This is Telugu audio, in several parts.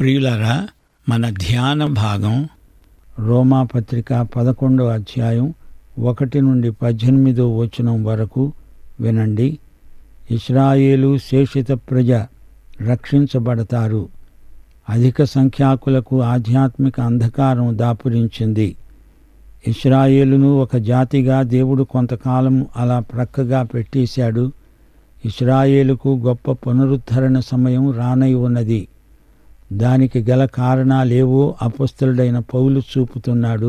ప్రియులారా మన ధ్యాన భాగం రోమా పత్రిక పదకొండో అధ్యాయం ఒకటి నుండి పద్దెనిమిదో వచనం వరకు వినండి ఇస్రాయేలు శేషిత ప్రజ రక్షించబడతారు అధిక సంఖ్యాకులకు ఆధ్యాత్మిక అంధకారం దాపురించింది ఇస్రాయేలును ఒక జాతిగా దేవుడు కొంతకాలం అలా ప్రక్కగా పెట్టేశాడు ఇస్రాయేలుకు గొప్ప పునరుద్ధరణ సమయం రానై ఉన్నది దానికి గల కారణాలేవో అపస్తుడైన పౌలు చూపుతున్నాడు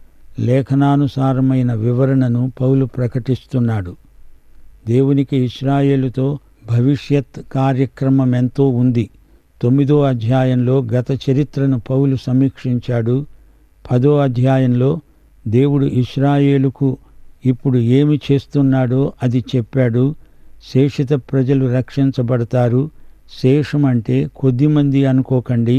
లేఖనానుసారమైన వివరణను పౌలు ప్రకటిస్తున్నాడు దేవునికి ఇస్రాయేలుతో భవిష్యత్ కార్యక్రమం ఎంతో ఉంది తొమ్మిదో అధ్యాయంలో గత చరిత్రను పౌలు సమీక్షించాడు పదో అధ్యాయంలో దేవుడు ఇస్రాయేలుకు ఇప్పుడు ఏమి చేస్తున్నాడో అది చెప్పాడు శేషిత ప్రజలు రక్షించబడతారు శేషం అంటే కొద్దిమంది అనుకోకండి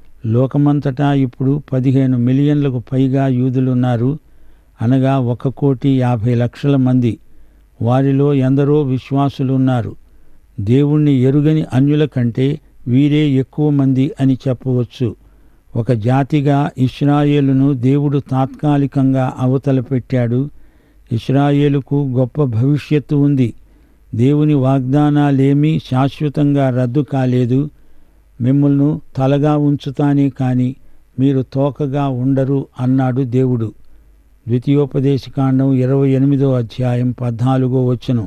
లోకమంతటా ఇప్పుడు పదిహేను మిలియన్లకు పైగా యూదులున్నారు అనగా ఒక కోటి యాభై లక్షల మంది వారిలో ఎందరో విశ్వాసులున్నారు దేవుణ్ణి ఎరుగని అన్యుల కంటే వీరే ఎక్కువ మంది అని చెప్పవచ్చు ఒక జాతిగా ఇస్రాయేలును దేవుడు తాత్కాలికంగా అవతల పెట్టాడు ఇస్రాయేలుకు గొప్ప భవిష్యత్తు ఉంది దేవుని వాగ్దానాలేమీ శాశ్వతంగా రద్దు కాలేదు మిమ్మల్ని తలగా ఉంచుతానే కాని మీరు తోకగా ఉండరు అన్నాడు దేవుడు ద్వితీయోపదేశకాండం ఇరవై ఎనిమిదో అధ్యాయం పద్నాలుగో వచ్చును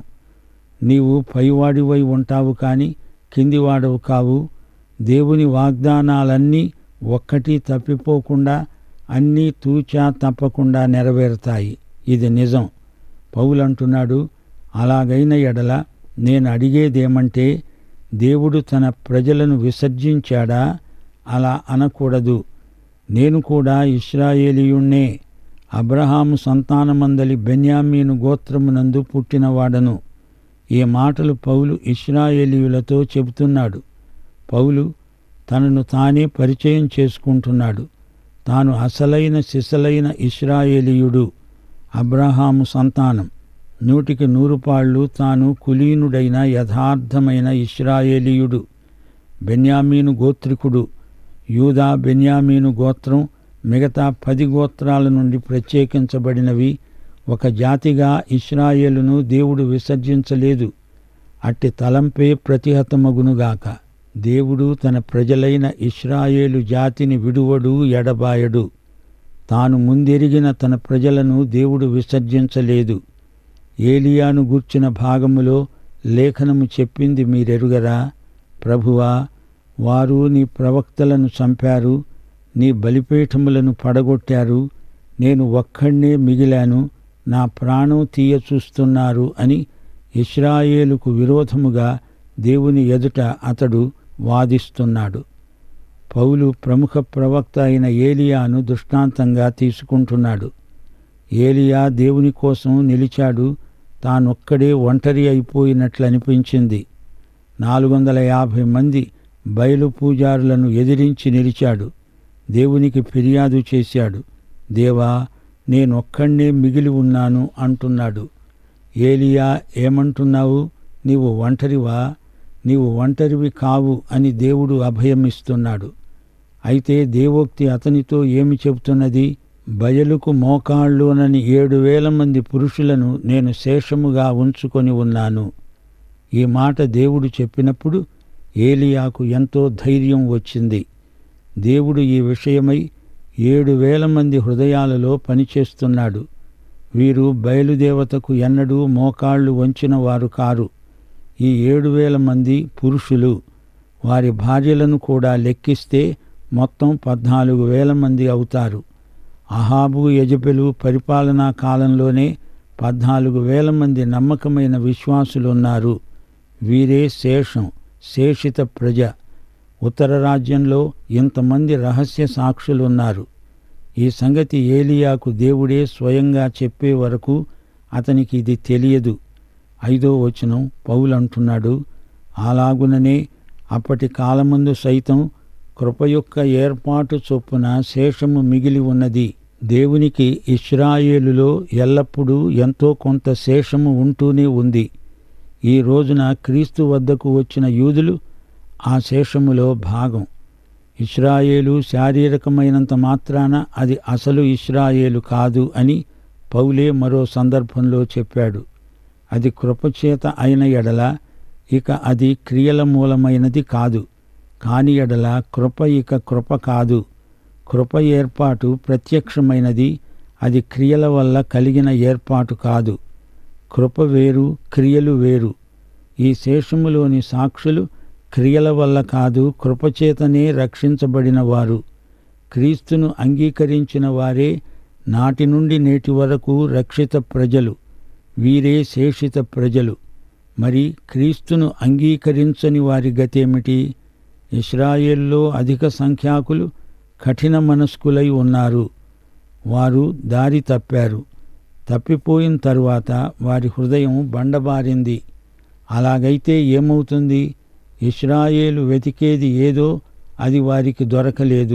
నీవు పైవాడివై ఉంటావు కాని కిందివాడవు కావు దేవుని వాగ్దానాలన్నీ ఒక్కటి తప్పిపోకుండా అన్నీ తూచా తప్పకుండా నెరవేరుతాయి ఇది నిజం పౌలంటున్నాడు అలాగైన ఎడల నేను అడిగేదేమంటే దేవుడు తన ప్రజలను విసర్జించాడా అలా అనకూడదు నేను కూడా ఇస్రాయేలీయుణ్ణే అబ్రహాము సంతానమందలి బెన్యామీను గోత్రమునందు పుట్టినవాడను ఈ మాటలు పౌలు ఇస్రాయేలీయులతో చెబుతున్నాడు పౌలు తనను తానే పరిచయం చేసుకుంటున్నాడు తాను అసలైన సిసలైన ఇస్రాయేలీయుడు అబ్రహాము సంతానం నూటికి నూరు పాళ్ళు తాను కులీనుడైన యథార్థమైన ఇస్రాయేలీయుడు బెన్యామీను గోత్రికుడు యూదా బెన్యామీను గోత్రం మిగతా పది గోత్రాల నుండి ప్రత్యేకించబడినవి ఒక జాతిగా ఇస్రాయేలును దేవుడు విసర్జించలేదు అట్టి తలంపే ప్రతిహతమగునుగాక దేవుడు తన ప్రజలైన ఇస్రాయేలు జాతిని విడువడు ఎడబాయడు తాను ముందెరిగిన తన ప్రజలను దేవుడు విసర్జించలేదు ఏలియాను గూర్చిన భాగములో లేఖనము చెప్పింది మీరెరుగరా ప్రభువా వారు నీ ప్రవక్తలను చంపారు నీ బలిపీఠములను పడగొట్టారు నేను ఒక్కడే మిగిలాను నా ప్రాణం తీయ చూస్తున్నారు అని ఇస్రాయేలుకు విరోధముగా దేవుని ఎదుట అతడు వాదిస్తున్నాడు పౌలు ప్రముఖ ప్రవక్త అయిన ఏలియాను దృష్టాంతంగా తీసుకుంటున్నాడు ఏలియా దేవుని కోసం నిలిచాడు తానొక్కడే ఒంటరి అయిపోయినట్లు అనిపించింది నాలుగు వందల యాభై మంది బయలు పూజారులను ఎదిరించి నిలిచాడు దేవునికి ఫిర్యాదు చేశాడు దేవా నేనొక్కడే మిగిలి ఉన్నాను అంటున్నాడు ఏలియా ఏమంటున్నావు నీవు ఒంటరివా నీవు ఒంటరివి కావు అని దేవుడు అభయమిస్తున్నాడు అయితే దేవోక్తి అతనితో ఏమి చెబుతున్నది బయలుకు మోకాళ్ళునని ఏడు వేల మంది పురుషులను నేను శేషముగా ఉంచుకొని ఉన్నాను ఈ మాట దేవుడు చెప్పినప్పుడు ఏలియాకు ఎంతో ధైర్యం వచ్చింది దేవుడు ఈ విషయమై ఏడు వేల మంది హృదయాలలో పనిచేస్తున్నాడు వీరు బయలుదేవతకు ఎన్నడూ మోకాళ్ళు వంచిన వారు కారు ఈ ఏడు వేల మంది పురుషులు వారి భార్యలను కూడా లెక్కిస్తే మొత్తం పద్నాలుగు వేల మంది అవుతారు అహాబు యజబెలు పరిపాలనా కాలంలోనే పద్నాలుగు వేల మంది నమ్మకమైన విశ్వాసులున్నారు వీరే శేషం శేషిత ప్రజ ఉత్తర రాజ్యంలో ఇంతమంది రహస్య సాక్షులున్నారు ఈ సంగతి ఏలియాకు దేవుడే స్వయంగా చెప్పే వరకు అతనికి ఇది తెలియదు ఐదో వచనం పౌలంటున్నాడు అలాగుననే అప్పటి కాలమందు సైతం కృప యొక్క ఏర్పాటు చొప్పున శేషము మిగిలి ఉన్నది దేవునికి ఇస్రాయేలులో ఎల్లప్పుడూ ఎంతో కొంత శేషము ఉంటూనే ఉంది ఈ రోజున క్రీస్తు వద్దకు వచ్చిన యూదులు ఆ శేషములో భాగం ఇస్రాయేలు శారీరకమైనంత మాత్రాన అది అసలు ఇస్రాయేలు కాదు అని పౌలే మరో సందర్భంలో చెప్పాడు అది కృపచేత అయిన ఎడల ఇక అది క్రియల మూలమైనది కాదు కాని ఎడల కృప ఇక కృప కాదు కృప ఏర్పాటు ప్రత్యక్షమైనది అది క్రియల వల్ల కలిగిన ఏర్పాటు కాదు కృప వేరు క్రియలు వేరు ఈ శేషములోని సాక్షులు క్రియల వల్ల కాదు కృపచేతనే రక్షించబడిన వారు క్రీస్తును అంగీకరించిన వారే నాటి నుండి నేటి వరకు రక్షిత ప్రజలు వీరే శేషిత ప్రజలు మరి క్రీస్తును అంగీకరించని వారి గతేమిటి ఇస్రాయేల్లో అధిక సంఖ్యాకులు కఠిన మనస్కులై ఉన్నారు వారు దారి తప్పారు తప్పిపోయిన తరువాత వారి హృదయం బండబారింది అలాగైతే ఏమవుతుంది ఇస్రాయేలు వెతికేది ఏదో అది వారికి దొరకలేదు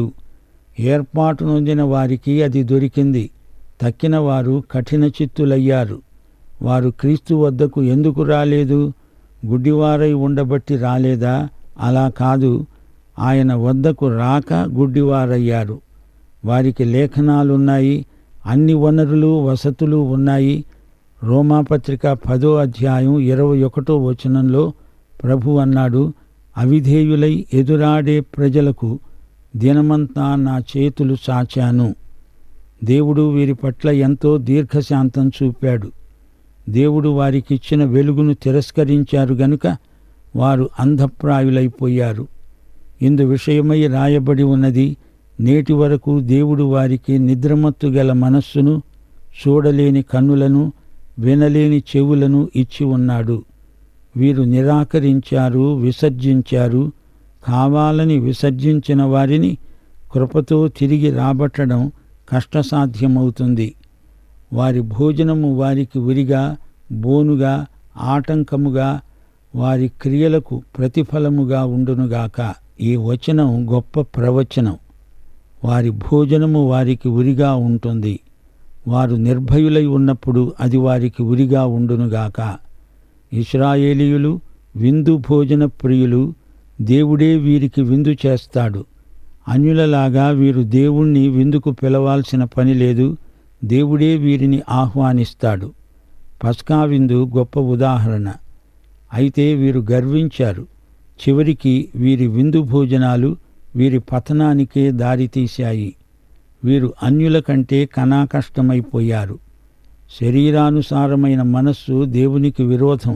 ఏర్పాటు నొందిన వారికి అది దొరికింది తక్కిన వారు కఠిన చిత్తులయ్యారు వారు క్రీస్తు వద్దకు ఎందుకు రాలేదు గుడ్డివారై ఉండబట్టి రాలేదా అలా కాదు ఆయన వద్దకు రాక గుడ్డివారయ్యారు వారికి లేఖనాలున్నాయి అన్ని వనరులు వసతులు ఉన్నాయి రోమాపత్రిక పదో అధ్యాయం ఇరవై ఒకటో వచనంలో ప్రభు అన్నాడు అవిధేయులై ఎదురాడే ప్రజలకు దినమంతా నా చేతులు చాచాను దేవుడు వీరి పట్ల ఎంతో దీర్ఘశాంతం చూపాడు దేవుడు వారికిచ్చిన వెలుగును తిరస్కరించారు గనుక వారు అంధప్రాయులైపోయారు ఇందు విషయమై రాయబడి ఉన్నది నేటి వరకు దేవుడు వారికి నిద్రమత్తు గల మనస్సును చూడలేని కన్నులను వినలేని చెవులను ఇచ్చి ఉన్నాడు వీరు నిరాకరించారు విసర్జించారు కావాలని విసర్జించిన వారిని కృపతో తిరిగి రాబట్టడం కష్టసాధ్యమవుతుంది వారి భోజనము వారికి ఉరిగా బోనుగా ఆటంకముగా వారి క్రియలకు ప్రతిఫలముగా ఉండునుగాక ఈ వచనం గొప్ప ప్రవచనం వారి భోజనము వారికి ఉరిగా ఉంటుంది వారు నిర్భయులై ఉన్నప్పుడు అది వారికి ఉరిగా ఉండునుగాక ఇస్రాయేలీయులు విందు భోజన ప్రియులు దేవుడే వీరికి విందు చేస్తాడు అన్యులలాగా వీరు దేవుణ్ణి విందుకు పిలవాల్సిన పని లేదు దేవుడే వీరిని ఆహ్వానిస్తాడు పస్కా విందు గొప్ప ఉదాహరణ అయితే వీరు గర్వించారు చివరికి వీరి విందు భోజనాలు వీరి పతనానికే దారితీశాయి వీరు అన్యుల కంటే కనాకష్టమైపోయారు శరీరానుసారమైన మనస్సు దేవునికి విరోధం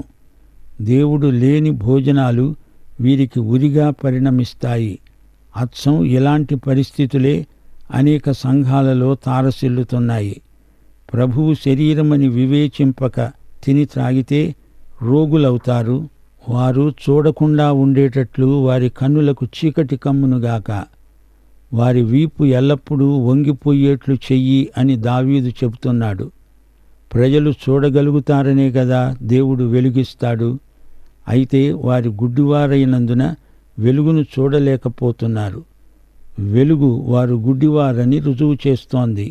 దేవుడు లేని భోజనాలు వీరికి ఉరిగా పరిణమిస్తాయి అచ్చం ఇలాంటి పరిస్థితులే అనేక సంఘాలలో తారసిల్లుతున్నాయి ప్రభువు శరీరమని వివేచింపక తిని త్రాగితే రోగులవుతారు వారు చూడకుండా ఉండేటట్లు వారి కన్నులకు చీకటి కమ్మునుగాక వారి వీపు ఎల్లప్పుడూ వంగిపోయేట్లు చెయ్యి అని దావీదు చెబుతున్నాడు ప్రజలు చూడగలుగుతారనే కదా దేవుడు వెలుగిస్తాడు అయితే వారి గుడ్డివారైనందున వెలుగును చూడలేకపోతున్నారు వెలుగు వారు గుడ్డివారని రుజువు చేస్తోంది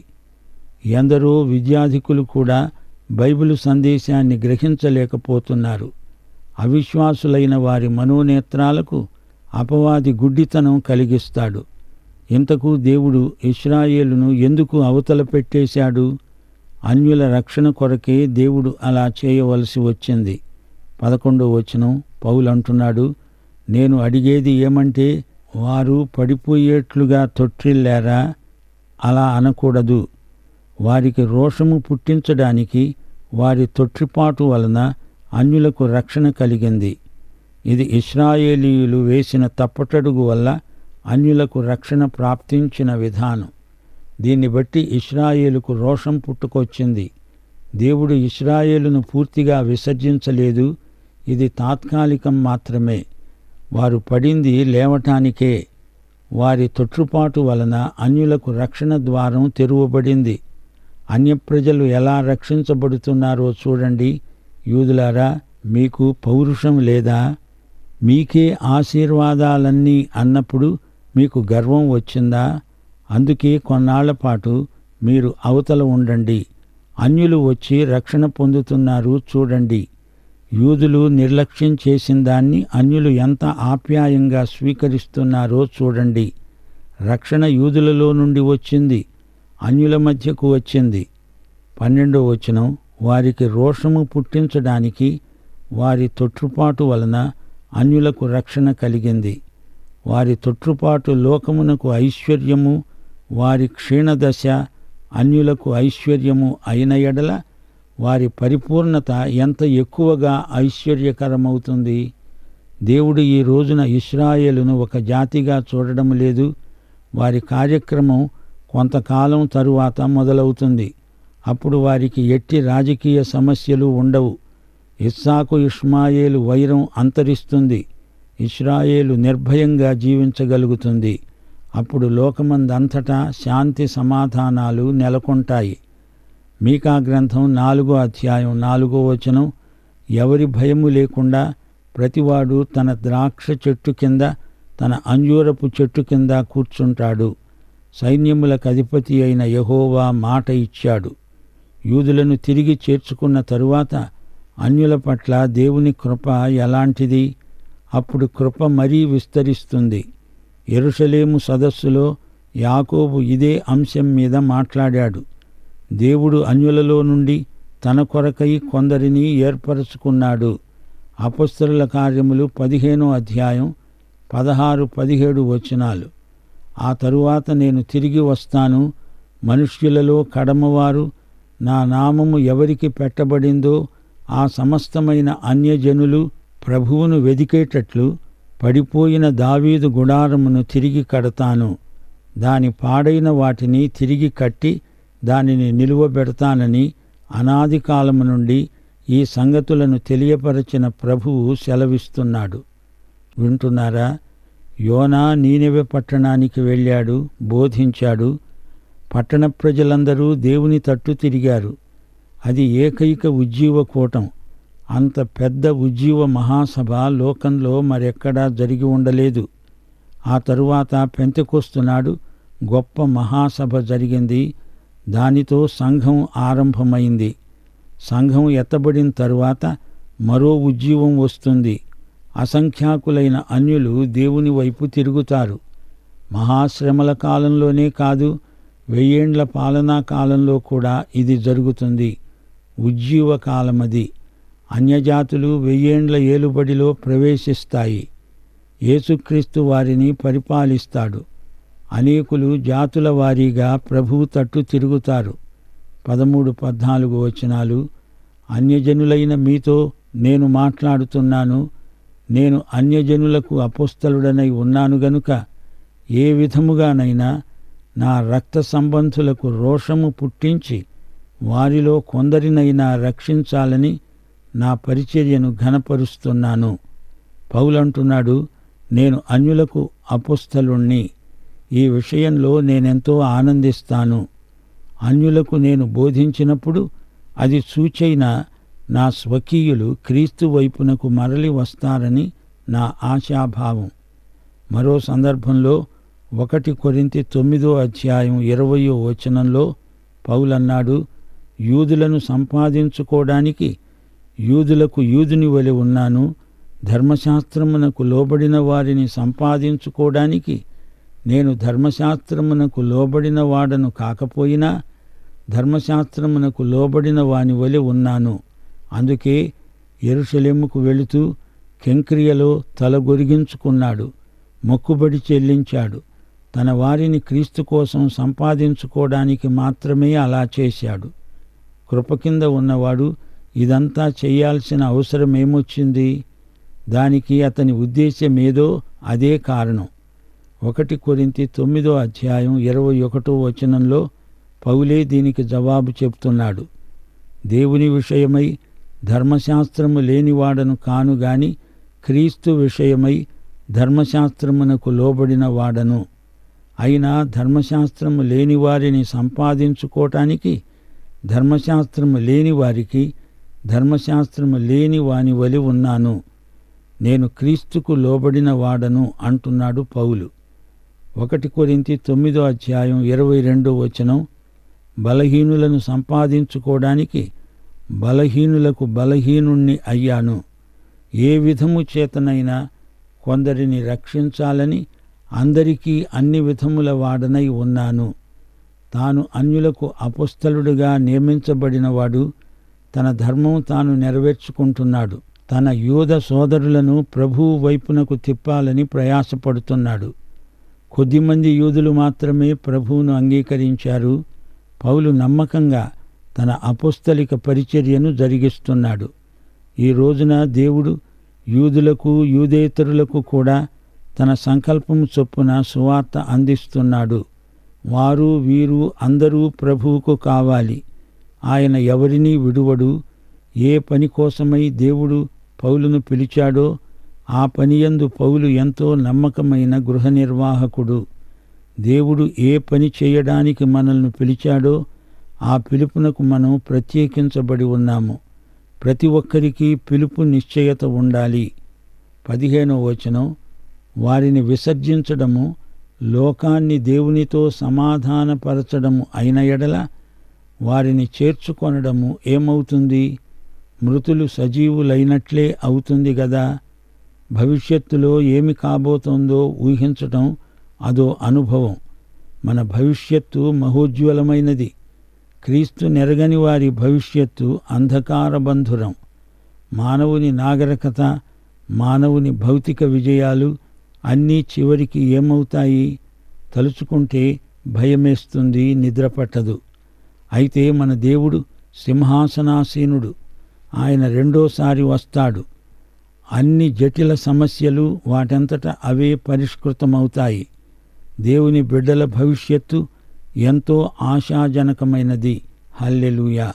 ఎందరో విద్యాధికులు కూడా బైబిలు సందేశాన్ని గ్రహించలేకపోతున్నారు అవిశ్వాసులైన వారి మనోనేత్రాలకు అపవాది గుడ్డితనం కలిగిస్తాడు ఇంతకు దేవుడు ఇస్రాయేలును ఎందుకు అవతల పెట్టేశాడు అన్యుల రక్షణ కొరకే దేవుడు అలా చేయవలసి వచ్చింది పదకొండో వచనం పౌలు అంటున్నాడు నేను అడిగేది ఏమంటే వారు పడిపోయేట్లుగా తొట్టిల్లారా అలా అనకూడదు వారికి రోషము పుట్టించడానికి వారి తొట్టిపాటు వలన అన్యులకు రక్షణ కలిగింది ఇది ఇస్రాయేలీయులు వేసిన తప్పటడుగు వల్ల అన్యులకు రక్షణ ప్రాప్తించిన విధానం దీన్ని బట్టి ఇస్రాయేలుకు రోషం పుట్టుకొచ్చింది దేవుడు ఇస్రాయేలును పూర్తిగా విసర్జించలేదు ఇది తాత్కాలికం మాత్రమే వారు పడింది లేవటానికే వారి తొట్టుపాటు వలన అన్యులకు రక్షణ ద్వారం తెరువబడింది అన్యప్రజలు ఎలా రక్షించబడుతున్నారో చూడండి యూదులారా మీకు పౌరుషం లేదా మీకే ఆశీర్వాదాలన్నీ అన్నప్పుడు మీకు గర్వం వచ్చిందా అందుకే కొన్నాళ్ల పాటు మీరు అవతల ఉండండి అన్యులు వచ్చి రక్షణ పొందుతున్నారు చూడండి యూదులు నిర్లక్ష్యం చేసిన దాన్ని అన్యులు ఎంత ఆప్యాయంగా స్వీకరిస్తున్నారో చూడండి రక్షణ యూదులలో నుండి వచ్చింది అన్యుల మధ్యకు వచ్చింది పన్నెండో వచనం వారికి రోషము పుట్టించడానికి వారి తొట్టుపాటు వలన అన్యులకు రక్షణ కలిగింది వారి తొట్టుపాటు లోకమునకు ఐశ్వర్యము వారి క్షీణదశ అన్యులకు ఐశ్వర్యము అయిన ఎడల వారి పరిపూర్ణత ఎంత ఎక్కువగా ఐశ్వర్యకరమవుతుంది దేవుడు ఈ రోజున ఇస్రాయేలును ఒక జాతిగా చూడడం లేదు వారి కార్యక్రమం కొంతకాలం తరువాత మొదలవుతుంది అప్పుడు వారికి ఎట్టి రాజకీయ సమస్యలు ఉండవు ఇస్సాకు ఇష్మాయేలు వైరం అంతరిస్తుంది ఇస్రాయేలు నిర్భయంగా జీవించగలుగుతుంది అప్పుడు లోకమందంతటా శాంతి సమాధానాలు నెలకొంటాయి మీకా గ్రంథం నాలుగో అధ్యాయం నాలుగో వచనం ఎవరి భయము లేకుండా ప్రతివాడు తన ద్రాక్ష చెట్టు కింద తన అంజూరపు చెట్టు కింద కూర్చుంటాడు సైన్యములకు అధిపతి అయిన యహోవా మాట ఇచ్చాడు యూదులను తిరిగి చేర్చుకున్న తరువాత అన్యుల పట్ల దేవుని కృప ఎలాంటిది అప్పుడు కృప మరీ విస్తరిస్తుంది ఎరుషలేము సదస్సులో యాకోబు ఇదే అంశం మీద మాట్లాడాడు దేవుడు అన్యులలో నుండి తన కొరకై కొందరిని ఏర్పరచుకున్నాడు అపస్తరుల కార్యములు పదిహేనో అధ్యాయం పదహారు పదిహేడు వచనాలు ఆ తరువాత నేను తిరిగి వస్తాను మనుష్యులలో కడమవారు నా నామము ఎవరికి పెట్టబడిందో ఆ సమస్తమైన అన్యజనులు ప్రభువును వెదికేటట్లు పడిపోయిన దావీదు గుడారమును తిరిగి కడతాను దాని పాడైన వాటిని తిరిగి కట్టి దానిని నిలువబెడతానని అనాది కాలము నుండి ఈ సంగతులను తెలియపరచిన ప్రభువు సెలవిస్తున్నాడు వింటున్నారా యోనా నీనెవె పట్టణానికి వెళ్ళాడు బోధించాడు పట్టణ ప్రజలందరూ దేవుని తట్టు తిరిగారు అది ఏకైక ఉజ్జీవ కూటం అంత పెద్ద ఉజ్జీవ మహాసభ లోకంలో మరెక్కడా జరిగి ఉండలేదు ఆ తరువాత పెంతెకొస్తున్నాడు గొప్ప మహాసభ జరిగింది దానితో సంఘం ఆరంభమైంది సంఘం ఎత్తబడిన తరువాత మరో ఉజ్జీవం వస్తుంది అసంఖ్యాకులైన అన్యులు దేవుని వైపు తిరుగుతారు మహాశ్రమల కాలంలోనే కాదు వెయ్యేండ్ల పాలనా కాలంలో కూడా ఇది జరుగుతుంది ఉజ్జీవ కాలమది అన్యజాతులు వెయ్యేండ్ల ఏలుబడిలో ప్రవేశిస్తాయి యేసుక్రీస్తు వారిని పరిపాలిస్తాడు అనేకులు జాతుల వారీగా ప్రభువు తట్టు తిరుగుతారు పదమూడు పద్నాలుగు వచనాలు అన్యజనులైన మీతో నేను మాట్లాడుతున్నాను నేను అన్యజనులకు అపుస్తలుడనై ఉన్నాను గనుక ఏ విధముగానైనా నా రక్త సంబంధులకు రోషము పుట్టించి వారిలో కొందరినైనా రక్షించాలని నా పరిచర్యను ఘనపరుస్తున్నాను పౌలంటున్నాడు నేను అన్యులకు అపుస్తలుణ్ణి ఈ విషయంలో నేనెంతో ఆనందిస్తాను అన్యులకు నేను బోధించినప్పుడు అది సూచైన నా స్వకీయులు క్రీస్తు వైపునకు మరలి వస్తారని నా ఆశాభావం మరో సందర్భంలో ఒకటి కొరింతి తొమ్మిదో అధ్యాయం ఇరవయో వచనంలో పౌలన్నాడు యూదులను సంపాదించుకోవడానికి యూదులకు యూదుని వలె ఉన్నాను ధర్మశాస్త్రమునకు లోబడిన వారిని సంపాదించుకోవడానికి నేను ధర్మశాస్త్రమునకు లోబడిన వాడను కాకపోయినా ధర్మశాస్త్రమునకు లోబడిన వాని వలె ఉన్నాను అందుకే ఎరుషలేముకు వెళుతూ కెంక్రియలో తల గొరిగించుకున్నాడు మొక్కుబడి చెల్లించాడు తన వారిని క్రీస్తు కోసం సంపాదించుకోవడానికి మాత్రమే అలా చేశాడు కృప కింద ఉన్నవాడు ఇదంతా చేయాల్సిన అవసరం ఏమొచ్చింది దానికి అతని ఉద్దేశ్యమేదో అదే కారణం ఒకటి కొరింతి తొమ్మిదో అధ్యాయం ఇరవై ఒకటో వచనంలో పౌలే దీనికి జవాబు చెప్తున్నాడు దేవుని విషయమై ధర్మశాస్త్రము లేనివాడను కాను గాని క్రీస్తు విషయమై ధర్మశాస్త్రమునకు లోబడిన వాడను అయినా ధర్మశాస్త్రము లేని వారిని సంపాదించుకోవటానికి ధర్మశాస్త్రము లేని వారికి ధర్మశాస్త్రము లేని వాని వలి ఉన్నాను నేను క్రీస్తుకు లోబడిన వాడను అంటున్నాడు పౌలు ఒకటి కొరింతి తొమ్మిదో అధ్యాయం ఇరవై రెండో వచనం బలహీనులను సంపాదించుకోవడానికి బలహీనులకు బలహీనుణ్ణి అయ్యాను ఏ విధము చేతనైనా కొందరిని రక్షించాలని అందరికీ అన్ని విధముల వాడనై ఉన్నాను తాను అన్యులకు అపుస్తలుడుగా నియమించబడినవాడు తన ధర్మం తాను నెరవేర్చుకుంటున్నాడు తన యూద సోదరులను ప్రభువు వైపునకు తిప్పాలని ప్రయాసపడుతున్నాడు కొద్దిమంది యూదులు మాత్రమే ప్రభువును అంగీకరించారు పౌలు నమ్మకంగా తన అపుస్తలిక పరిచర్యను జరిగిస్తున్నాడు ఈ రోజున దేవుడు యూదులకు యూదేతరులకు కూడా తన సంకల్పం చొప్పున సువార్త అందిస్తున్నాడు వారు వీరు అందరూ ప్రభువుకు కావాలి ఆయన ఎవరినీ విడువడు ఏ పని కోసమై దేవుడు పౌలును పిలిచాడో ఆ పనియందు పౌలు ఎంతో నమ్మకమైన గృహ నిర్వాహకుడు దేవుడు ఏ పని చేయడానికి మనల్ని పిలిచాడో ఆ పిలుపునకు మనం ప్రత్యేకించబడి ఉన్నాము ప్రతి ఒక్కరికి పిలుపు నిశ్చయత ఉండాలి పదిహేనో వచనం వారిని విసర్జించడము లోకాన్ని దేవునితో సమాధానపరచడము అయిన ఎడల వారిని చేర్చుకొనడము ఏమవుతుంది మృతులు సజీవులైనట్లే అవుతుంది గదా భవిష్యత్తులో ఏమి కాబోతోందో ఊహించటం అదో అనుభవం మన భవిష్యత్తు మహోజ్వలమైనది క్రీస్తు నెరగని వారి భవిష్యత్తు అంధకారబంధురం మానవుని నాగరికత మానవుని భౌతిక విజయాలు అన్నీ చివరికి ఏమవుతాయి తలుచుకుంటే భయమేస్తుంది నిద్రపట్టదు అయితే మన దేవుడు సింహాసనాసీనుడు ఆయన రెండోసారి వస్తాడు అన్ని జటిల సమస్యలు వాటంతట అవే పరిష్కృతమవుతాయి దేవుని బిడ్డల భవిష్యత్తు ఎంతో ఆశాజనకమైనది హల్లెలూయా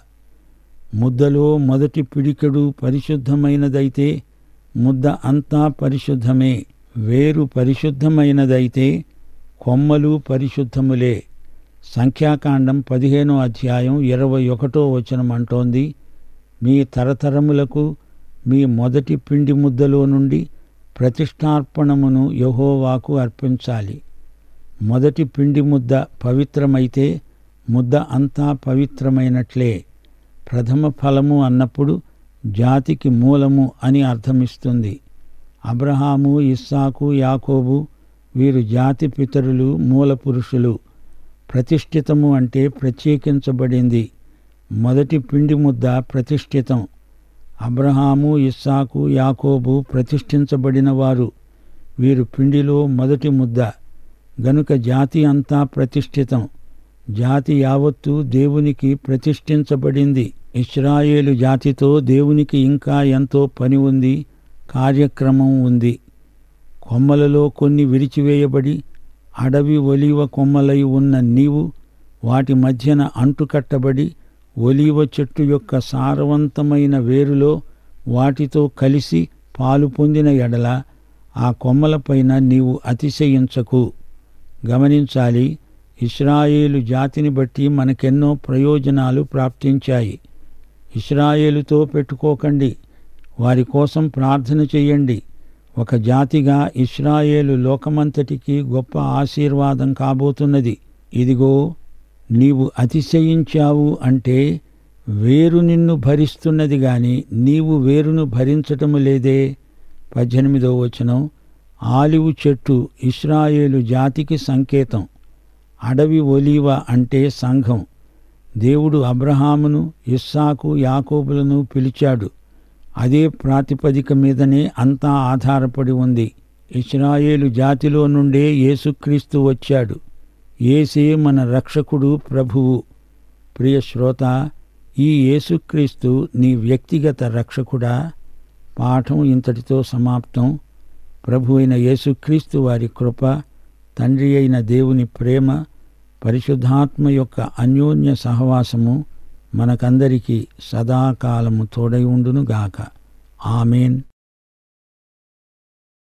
ముద్దలో మొదటి పిడికెడు పరిశుద్ధమైనదైతే ముద్ద అంతా పరిశుద్ధమే వేరు పరిశుద్ధమైనదైతే కొమ్మలు పరిశుద్ధములే సంఖ్యాకాండం పదిహేనో అధ్యాయం ఇరవై ఒకటో వచనం అంటోంది మీ తరతరములకు మీ మొదటి పిండి ముద్దలో నుండి ప్రతిష్టార్పణమును యహోవాకు అర్పించాలి మొదటి పిండి ముద్ద పవిత్రమైతే ముద్ద అంతా పవిత్రమైనట్లే ప్రథమ ఫలము అన్నప్పుడు జాతికి మూలము అని అర్థమిస్తుంది అబ్రహాము ఇస్సాకు యాకోబు వీరు జాతి పితరులు మూల పురుషులు ప్రతిష్ఠితము అంటే ప్రత్యేకించబడింది మొదటి పిండి ముద్ద ప్రతిష్ఠితం అబ్రహాము ఇస్సాకు యాకోబు ప్రతిష్ఠించబడిన వారు వీరు పిండిలో మొదటి ముద్ద గనుక జాతి అంతా ప్రతిష్ఠితం జాతి యావత్తు దేవునికి ప్రతిష్ఠించబడింది ఇస్రాయేలు జాతితో దేవునికి ఇంకా ఎంతో పని ఉంది కార్యక్రమం ఉంది కొమ్మలలో కొన్ని విరిచివేయబడి అడవి ఒలీవ కొమ్మలై ఉన్న నీవు వాటి మధ్యన అంటుకట్టబడి ఒలీవ చెట్టు యొక్క సారవంతమైన వేరులో వాటితో కలిసి పాలు పొందిన ఎడల ఆ కొమ్మలపైన నీవు అతిశయించకు గమనించాలి ఇస్రాయేలు జాతిని బట్టి మనకెన్నో ప్రయోజనాలు ప్రాప్తించాయి ఇస్రాయేలుతో పెట్టుకోకండి వారి కోసం ప్రార్థన చెయ్యండి ఒక జాతిగా ఇస్రాయేలు లోకమంతటికి గొప్ప ఆశీర్వాదం కాబోతున్నది ఇదిగో నీవు అతిశయించావు అంటే వేరు నిన్ను భరిస్తున్నది గాని నీవు వేరును భరించటము లేదే పద్దెనిమిదో వచనం ఆలివు చెట్టు ఇస్రాయేలు జాతికి సంకేతం అడవి ఒలీవ అంటే సంఘం దేవుడు అబ్రహామును ఇస్సాకు యాకోబులను పిలిచాడు అదే ప్రాతిపదిక మీదనే అంతా ఆధారపడి ఉంది ఇస్రాయేలు జాతిలో నుండే యేసుక్రీస్తు వచ్చాడు ఏసే మన రక్షకుడు ప్రభువు ప్రియ శ్రోత ఈ యేసుక్రీస్తు నీ వ్యక్తిగత రక్షకుడా పాఠం ఇంతటితో సమాప్తం ప్రభు అయిన యేసుక్రీస్తు వారి కృప తండ్రి అయిన దేవుని ప్రేమ పరిశుద్ధాత్మ యొక్క అన్యోన్య సహవాసము మనకందరికీ సదాకాలము తోడై ఉండునుగాక ఆమెన్